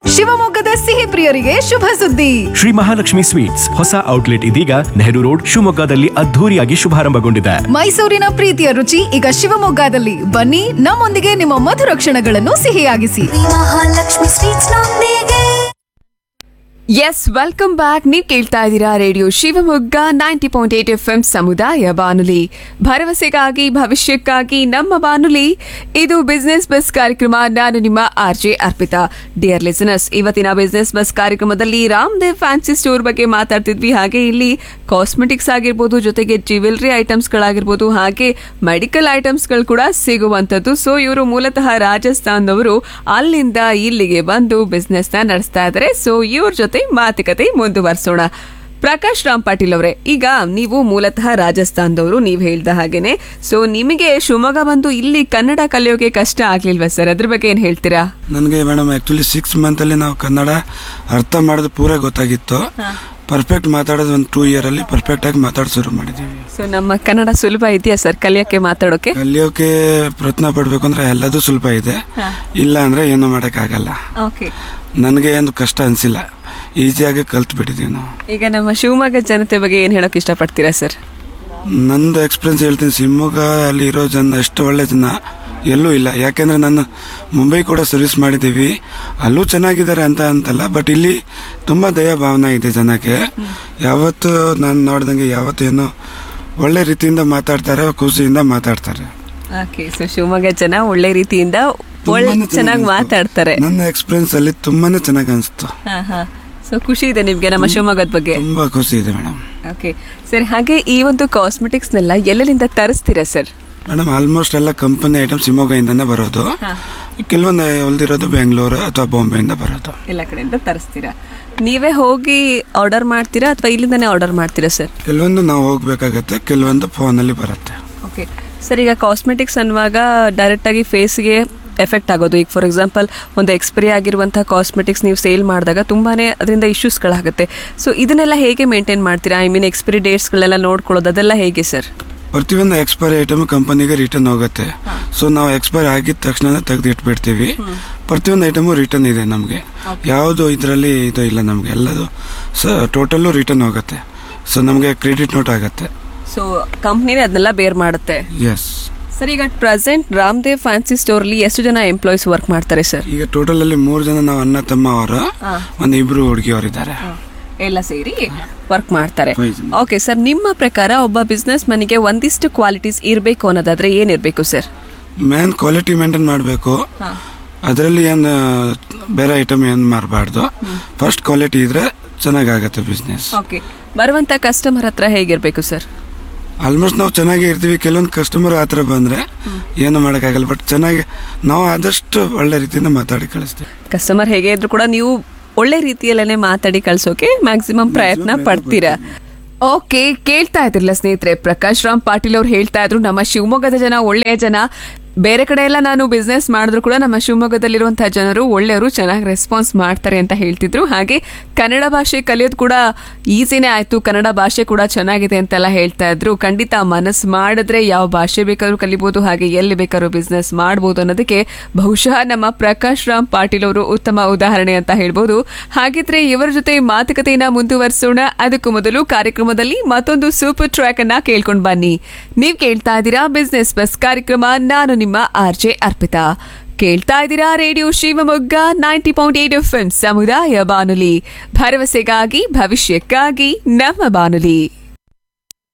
ಶಿವಮೊಗ್ಗದ ಸಿಹಿ ಪ್ರಿಯರಿಗೆ ಶುಭ ಸುದ್ದಿ ಶ್ರೀ ಮಹಾಲಕ್ಷ್ಮಿ ಸ್ವೀಟ್ಸ್ ಹೊಸ ಔಟ್ಲೆಟ್ ಇದೀಗ ನೆಹರು ರೋಡ್ ಶಿವಮೊಗ್ಗದಲ್ಲಿ ಅದ್ಧೂರಿಯಾಗಿ ಶುಭಾರಂಭಗೊಂಡಿದೆ ಮೈಸೂರಿನ ಪ್ರೀತಿಯ ರುಚಿ ಈಗ ಶಿವಮೊಗ್ಗದಲ್ಲಿ ಬನ್ನಿ ನಮ್ಮೊಂದಿಗೆ ನಿಮ್ಮ ಮಧುರ ಕ್ಷಣಗಳನ್ನು ಸಿಹಿಯಾಗಿಸಿ ಮಹಾಲಕ್ಷ್ಮಿ ಸ್ವೀಟ್ಸ್ ನೊಂದಿಗೆ ಎಸ್ ವೆಲ್ಕಮ್ ಬ್ಯಾಕ್ ನೀವು ಕೇಳ್ತಾ ಇದ್ದೀರಾ radio Shivamogga ninety point eight F M ಸಮುದಾಯ ಬಾನುಲಿ ಭರವಸೆಗಾಗಿ ಭವಿಷ್ಯಕ್ಕಾಗಿ ನಮ್ಮ ಬಾನುಲಿ ಇದು ಬಿಸ್ನೆಸ್ ಬಸ್ ಕಾರ್ಯಕ್ರಮ ನಾನು ನಿಮ್ಮ R J Arpita dear listeners ಇವತ್ತಿನ ಬಿಸ್ನೆಸ್ ಬಸ್ ಕಾರ್ಯಕ್ರಮದಲ್ಲಿ ರಾಮದೇವ್ ಫ್ಯಾನ್ಸಿ ಸ್ಟೋರ್ ಬಗ್ಗೆ ಮಾತಾಡ್ತಿದ್ವಿ ಹಾಗೆ ಇಲ್ಲಿ ಕಾಸ್ಮೆಟಿಕ್ಸ್ ಆಗಿರ್ಬೋದು ಜೊತೆಗೆ ಜ್ಯುವೆಲ್ರಿ ಐಟಮ್ಸ್ಗಳಾಗಿರ್ಬೋದು ಹಾಗೆ ಮೆಡಿಕಲ್ ಐಟಮ್ಸ್ಗಳು ಕೂಡ ಸಿಗುವಂಥದ್ದು ಸೊ ಇವರು ಮೂಲತಃ ರಾಜಸ್ಥಾನದವರು ಅಲ್ಲಿಂದ ಇಲ್ಲಿಗೆ ಬಂದು ಬಿಸ್ನೆಸ್ ನ ನಡೆಸ್ತಾ ಇದ್ದಾರೆ ಸೊ ಇವ್ರ ಜೊತೆ ಮಾತುಕತೆ ಮುಂದುವರಿಸೋಣ ಪ್ರಕಾಶ್ ರಾಮ್ ಪಾಟೀಲ್ ಅವರೇ ಈಗ ನೀವು ಮೂಲತಃ ರಾಜಸ್ಥಾನದವರು ನೀವು ಹೇಳ್ದ ಹಾಗೇನೆ ಸೊ ನಿಮಗೆ ಶಿವಮೊಗ್ಗ ಬಂದು ಇಲ್ಲಿ ಕನ್ನಡ ಕಲಿಯೋಕೆ ಕಷ್ಟ ಆಗ್ಲಿಲ್ವಾ ಸರ್ ಅದ್ರ ಬಗ್ಗೆ ಏನ್ ಹೇಳ್ತೀರಾ ನನಗೆ ಮೇಡಮ್ ಆ್ಯಕ್ಚುಲಿ ಸಿಕ್ಸ್ ಮಂತಲ್ಲಿ ನಾವು ಕನ್ನಡ ಅರ್ಥ ಮಾಡೋದು ಪೂರ ಗೊತ್ತಾಗಿತ್ತು ಪರ್ಫೆಕ್ಟ್ ಮಾತಾಡೋದು ಒಂದು ಟೂ ಇಯರಲ್ಲಿ ಪರ್ಫೆಕ್ಟಾಗಿ ಮಾತಾಡೋದು ಶುರು ಮಾಡಿದ್ದೀವಿ ಸೊ ನಮ್ಮ ಕನ್ನಡ ಸುಲಭ ಇದೆಯಾ ಸರ್ ಕಲಿಯೋಕೆ ಮಾತಾಡೋಕೆ ಕಲಿಯೋಕೆ ಪ್ರಯತ್ನ ಪಡಬೇಕು ಅಂದ್ರೆ ಎಲ್ಲದೂ ಸುಲಭ ಇದೆ ಇಲ್ಲ ಅಂದರೆ ಏನೂ ಮಾಡೋಕ್ಕಾಗಲ್ಲ ಓಕೆ ನನಗೆ ಏನು ಕಷ್ಟ ಅನಿಸಿಲ್ಲ ಈಸಿಯಾಗಿ ಕಲ್ತು ಬಿಟ್ಟಿದ್ದೀವಿ ನಾವು ಈಗ ನಮ್ಮ ಶಿವಮೊಗ್ಗ ಜನತೆ ಬಗ್ಗೆ ಏನ್ ಹೇಳಕ್ ಇಷ್ಟಪಡ್ತೀರಾ ಸರ್ ನಂದು ಎಕ್ಸ್ಪೀರಿಯನ್ಸ್ ಹೇಳ್ತೀನಿ ಶಿವಮೊಗ್ಗ ಅಲ್ಲಿ ಇರೋ ಜನ ಎಷ್ಟು ಒಳ್ಳೆ ಜನ ಎಲ್ಲೂ ಇಲ್ಲ ಯಾಕೆಂದ್ರೆ ನಾನು ಮುಂಬೈ ಕೂಡ ಸರ್ವಿಸ್ ಮಾಡಿದ್ದೀವಿ ಅಲ್ಲೂ ಚೆನ್ನಾಗಿದ್ದಾರೆ ಅಂತ ಅಂತಲ್ಲ ಬಟ್ ಇಲ್ಲಿ ತುಂಬ ದಯಾ ಭಾವನೆ ಇದೆ ಜನಕ್ಕೆ ಯಾವತ್ತು ನಾನು ನೋಡ್ದಂಗೆ ಯಾವತ್ತು ಏನೋ ಒಳ್ಳೆ ರೀತಿಯಿಂದ ಮಾತಾಡ್ತಾರೆ ಖುಷಿಯಿಂದ ಮಾತಾಡ್ತಾರೆ ಓಕೆ ಸೊ ಶಿವಮೊಗ್ಗ ಜನ ಒಳ್ಳೆ ರೀತಿಯಿಂದ ಒಳ್ಳೆ ತುಂಬಾನೇ ಚೆನ್ನಾಗಿ ಅನ್ಸ್ತು. ಮಾತಾಡ್ತಾರೆ ನನ್ನ ಎಕ್ಸ್ಪೀರಿಯನ್ಸ್ ಅಲ್ಲಿ ತುಂಬಾನೇ ಚೆನ್ನಾಗಿ ಅನಿಸ್ತು ಸೊ ಖುಷಿ ಇದೆ ನಿಮ್ಗೆ ನಮ್ಮ ಶಿವಮೊಗ್ಗದ ಬಗ್ಗೆ ತುಂಬಾ ಖುಷಿ ಇದೆ ಮೇಡಮ್ ಓಕೆ ಸರ್ ಹಾಗೆ ಈ ಒಂದು ಕಾಸ್ಮೆಟಿಕ್ಸ್ನೆಲ್ಲ ಎಲ್ಲೆಲ್ಲಿಂದ ತರಿಸ್ತೀರಾ ಸರ್ ಮೇಡಮ್ ಆಲ್ಮೋಸ್ಟ್ ಎಲ್ಲ ಕಂಪನಿ ಐಟಮ್ ಶಿವಮೊಗ್ಗದಿಂದನೇ ಬರೋದು ಕೆಲವೊಂದು ಹೊಲ್ದಿರೋದು ಬೆಂಗಳೂರು ಅಥವಾ ಬಾಂಬೆಯಿಂದ ಬರೋದು ಎಲ್ಲ ಕಡೆಯಿಂದ ತರಿಸ್ತೀರಾ ನೀವೇ ಹೋಗಿ ಆರ್ಡರ್ ಮಾಡ್ತೀರಾ ಅಥವಾ ಇಲ್ಲಿಂದನೇ ಆರ್ಡರ್ ಮಾಡ್ತೀರಾ ಸರ್ ಕೆಲವೊಂದು ನಾವು ಹೋಗ್ಬೇಕಾಗತ್ತೆ ಕೆಲವೊಂದು ಫೋನಲ್ಲಿ ಬರುತ್ತೆ ಓಕೆ ಸರ್ ಈಗ ಕಾಸ್ಮೆಟಿಕ್ಸ್ ಅನ್ನುವಾಗ ಡೈರೆಕ್ಟಾಗಿ ಫೇಸ್ಗೆ ಎಫೆಕ್ಟ್ ಆಗೋದು ಈಗ ಫಾರ್ ಎಕ್ಸಾಂಪಲ್ ಒಂದು ಎಕ್ಸ್ಪೈರಿ ಆಗಿರುವಂಥ ಕಾಸ್ಮೆಟಿಕ್ಸ್ ನೀವು ಸೇಲ್ ಮಾಡಿದಾಗ ತುಂಬಾ ಅದರಿಂದ ಇಶ್ಯೂಸ್ಗಳಾಗುತ್ತೆ ಸೊ ಇದನ್ನೆಲ್ಲ ಹೇಗೆ ಮೇಂಟೈನ್ ಮಾಡ್ತೀರಾ ಐ ಮೀನ್ ಎಕ್ಸ್ಪೈರಿ ಡೇಟ್ಸ್ಗಳೆಲ್ಲ ನೋಡ್ಕೊಳ್ಳೋದು ಅದೆಲ್ಲ ಹೇಗೆ ಸರ್ ಪ್ರತಿಯೊಂದು ಎಕ್ಸ್ಪೈರಿ ಐಟಮ್ ಕಂಪನಿಗೆ ರಿಟರ್ನ್ ಹೋಗುತ್ತೆ ಸೊ ನಾವು ಎಕ್ಸ್ಪೈರ್ ಆಗಿದ ತಕ್ಷಣ ತೆಗೆದು ಇಟ್ಬಿಡ್ತೀವಿ ಪ್ರತಿಯೊಂದು ಐಟಮು ರಿಟರ್ನ್ ಇದೆ ನಮಗೆ ಯಾವುದು ಇದರಲ್ಲಿ ಇದು ಇಲ್ಲ ನಮಗೆ ಎಲ್ಲದು ಸೊ ಟೋಟಲ್ಲು ರಿಟರ್ನ್ ಹೋಗುತ್ತೆ ಸೊ ನಮಗೆ ಕ್ರೆಡಿಟ್ ನೋಟ್ ಆಗುತ್ತೆ ಸೊ ಕಂಪ್ನಿನೇ ಅದನ್ನೆಲ್ಲ ಬೇರ್ ಮಾಡುತ್ತೆ ಎಸ್ ಸರ್ ಈಗ ಪ್ರೆಸೆಂಟ್ ರಾಮದೇವ್ ಫ್ಯಾನ್ಸಿ ಸ್ಟೋರ್ಲಿ ಎಷ್ಟು ಜನ ಎಂಪ್ಲಾಯೀಸ್ ವರ್ಕ್ ಮಾಡ್ತಾರೆ ಸರ್ ಈಗ ಟೋಟಲ್ ಅಲ್ಲಿ ಮೂರು ಜನ ನಾವು ಅಣ್ಣ ತಮ್ಮ ಅವರು ಒಂದು ಇಬ್ರು ಹುಡುಗಿಯವರಿದ್ದಾರೆ ಎಲ್ಲ ಸೇರಿ ವರ್ಕ್ ಮಾಡ್ತಾರೆ Five ಜನ. ಓಕೆ ಸರ್ ನಿಮ್ಮ ಪ್ರಕಾರ ಒಬ್ಬ ಬಿಸ್ನೆಸ್ ಮನಿಗೆ ಒಂದಿಷ್ಟು ಕ್ವಾಲಿಟೀಸ್ ಇರಬೇಕು ಅನ್ನೋದಾದ್ರೆ ಏನಿರಬೇಕು ಸರ್ ಮೇನ್ ಕ್ವಾಲಿಟಿ ಮೇಂಟೈನ್ ಮಾಡಬೇಕು ಅದರಲ್ಲಿ ಏನು ಬೇರೆ ಐಟಮ್ ಏನು ಮಾರಬಾರ್ದು ಫಸ್ಟ್ ಕ್ವಾಲಿಟಿ ಇದ್ರೆ ಚೆನ್ನಾಗಾಗತ್ತೆ ಬಿಸ್ನೆಸ್ ಓಕೆ ಬರುವಂತ ಕಸ್ಟಮರ್ ಹತ್ರ ಹೇಗಿರ್ಬೇಕು ಸರ್ ಆಲ್ಮೋಸ್ಟ್ ನಾವು ಚೆನ್ನಾಗಿ ಇರ್ತೀವಿ ಕೆಲವೊಂದು ಕಸ್ಟಮರ್ ಆ ಥರ ಬಂದರೆ ಏನು ಮಾಡೋಕ್ಕಾಗಲ್ಲ ಬಟ್ ಚೆನ್ನಾಗಿ ನಾವು ಆದಷ್ಟು ಒಳ್ಳೆ ರೀತಿಯಿಂದ ಮಾತಾಡಿ ಕಳಿಸ್ತೀವಿ ಕಸ್ಟಮರ್ ಹೇಗೆ ಇದ್ರು ಕೂಡ ನೀವು ಒಳ್ಳೆ ರೀತಿಯಲ್ಲೇ ಮಾತಾಡಿ ಕಳ್ಸೋಕೆ ಮ್ಯಾಕ್ಸಿಮಮ್ ಪ್ರಯತ್ನ ಪಡ್ತೀರಾ ಓಕೆ ಕೇಳ್ತಾ ಇದ್ರಲ್ಲ ಸ್ನೇಹಿತರೆ ಪ್ರಕಾಶ್ ರಾಮ್ ಪಾಟೀಲ್ ಅವ್ರು ಹೇಳ್ತಾ ಇದ್ರು ನಮ್ಮ ಶಿವಮೊಗ್ಗದ ಜನ ಒಳ್ಳೆಯ ಜನ ಬೇರೆ ಕಡೆ ಎಲ್ಲ ನಾನು ಬಿಸ್ನೆಸ್ ಮಾಡಿದ್ರು ಕೂಡ ನಮ್ಮ ಶಿವಮೊಗ್ಗದಲ್ಲಿರುವಂತಹ ಜನರು ಒಳ್ಳೆಯವರು ಚೆನ್ನಾಗಿ ರೆಸ್ಪಾನ್ಸ್ ಮಾಡ್ತಾರೆ ಅಂತ ಹೇಳ್ತಿದ್ರು ಹಾಗೆ ಕನ್ನಡ ಭಾಷೆ ಕಲಿಯೋದು ಕೂಡ ಈಸಿನೇ ಆಯ್ತು ಕನ್ನಡ ಭಾಷೆ ಕೂಡ ಚೆನ್ನಾಗಿದೆ ಅಂತೆಲ್ಲ ಹೇಳ್ತಾ ಇದ್ರು ಖಂಡಿತ ಮನಸ್ಸು ಮಾಡಿದ್ರೆ ಯಾವ ಭಾಷೆ ಬೇಕಾದ್ರೂ ಕಲಿಬಹುದು ಹಾಗೆ ಎಲ್ಲಿ ಬೇಕಾದ್ರೂ ಬಿಸ್ನೆಸ್ ಮಾಡ್ಬೋದು ಅನ್ನೋದಕ್ಕೆ ಬಹುಶಃ ನಮ್ಮ ಪ್ರಕಾಶ್ ರಾಮ್ ಪಾಟೀಲ್ ಅವರು ಉತ್ತಮ ಉದಾಹರಣೆ ಅಂತ ಹೇಳ್ಬೋದು ಹಾಗಿದ್ರೆ ಇವರ ಜೊತೆ ಮಾತುಕತೆಯನ್ನ ಮುಂದುವರಿಸೋಣ ಅದಕ್ಕೂ ಮೊದಲು ಕಾರ್ಯಕ್ರಮದಲ್ಲಿ ಮತ್ತೊಂದು ಸೂಪರ್ ಟ್ರ್ಯಾಕ್ ಅನ್ನ ಕೇಳ್ಕೊಂಡು ಬನ್ನಿ ನೀವ್ ಕೇಳ್ತಾ ಇದ್ದೀರಾ ಬಿಸ್ನೆಸ್ ಬಸ್ ಕಾರ್ಯಕ್ರಮ ನಾನು ನಿಮ್ಮ ಆರ್ ಜೆ ಅರ್ಪಿತಾ ಕೇಳ್ತಾ ಇದ್ದೀರಾ radio Shivamogga ninety point eight F ಸಮುದಾಯ ಬಾನುಲಿ ಭರವಸೆಗಾಗಿ ಭವಿಷ್ಯಕ್ಕಾಗಿ ನಮ್ಮ ಬಾನುಲಿ